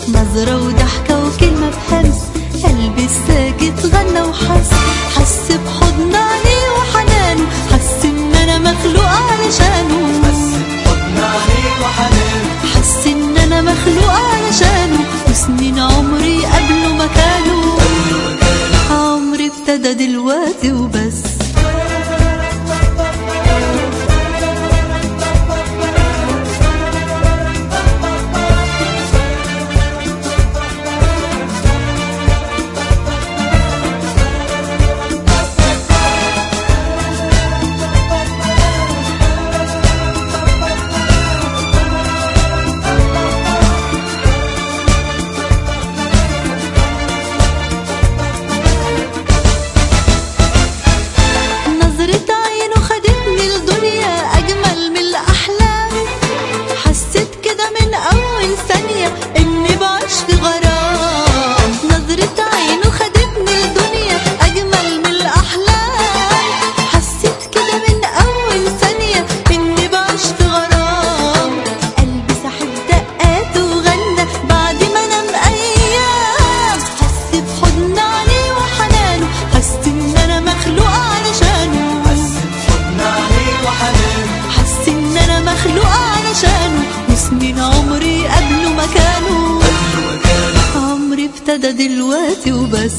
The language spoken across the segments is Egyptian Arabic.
نظرة وضحكة وكلمة بهمس قلبي الساكت غنى وحس حس بحضن عينيه وحنانه حس ان انا مخلوقة علشانه حضن عليه وحنان حس ان انا مخلوقة علشانه وسنين عمري قبله مكانه عمري ابتدى دلوقتي وبس نظرة عينه خدتني لدنيا أجمل من الأحلام حسيت كده من أول ثانية إني بعيش في غرام نظرة عينه خدتني لدنيا أجمل من الأحلام حسيت كده من أول ثانية إني بعيش في غرام قلبي سحب دقاته وغنى بعد ما نام أيام حس بحضن عليه وحنانه حس إن أنا مخلوقة علشانه حضن عليه وحنان حس ان انا مخلوقة علشانه وسنين عمري قبله مكانه عمري ابتدى دلوقتي وبس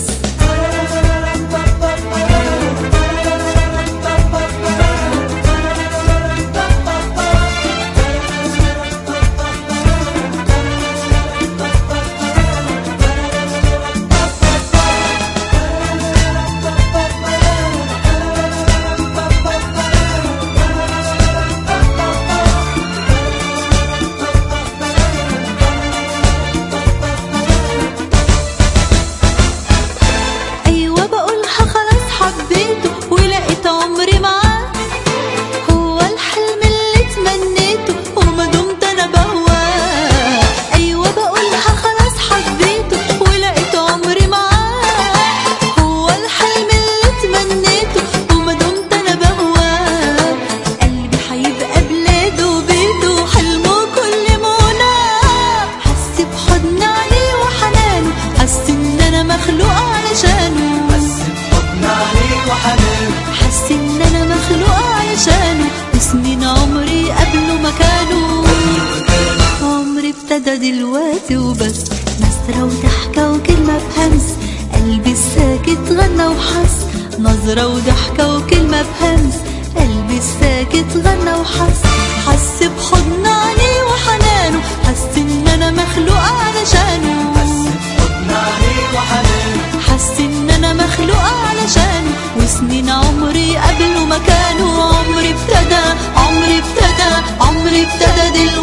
ايوه بقولها خلاص حبيته ولقيت عمري معاه هو الحلم اللي تمنيته وما دمت انا بهواه ايوه بقولها خلاص حبيته ولقيت عمري معاه هو الحلم اللي تمنيته وما دمت انا بهواه قلبي هيبقى بلاده وبيته وحلمه كل مناه حس بحضن عليه وحنانه حس ان انا مخلوقة علشانه حضن عليه وحنان حس ان انا مخلوقة علشانه وسنين عمري قبله مكانه عمري ابتدى دلوقتي وبس نظرة وضحكة وكلمة بهمس قلبي الساكت غنى وحس نظرة وضحكة وكلمة بهمس قلبي الساكت غنى وحس حس بحضن عليه وحنانه حس ان انا مخلوقة علشانه حضن عليه وحنان حس ان انا مخلوقة علشانه وسنين عمري قبله مكانه عمري ابتدى عمري ابتدى عمري ابتدى دلوقتي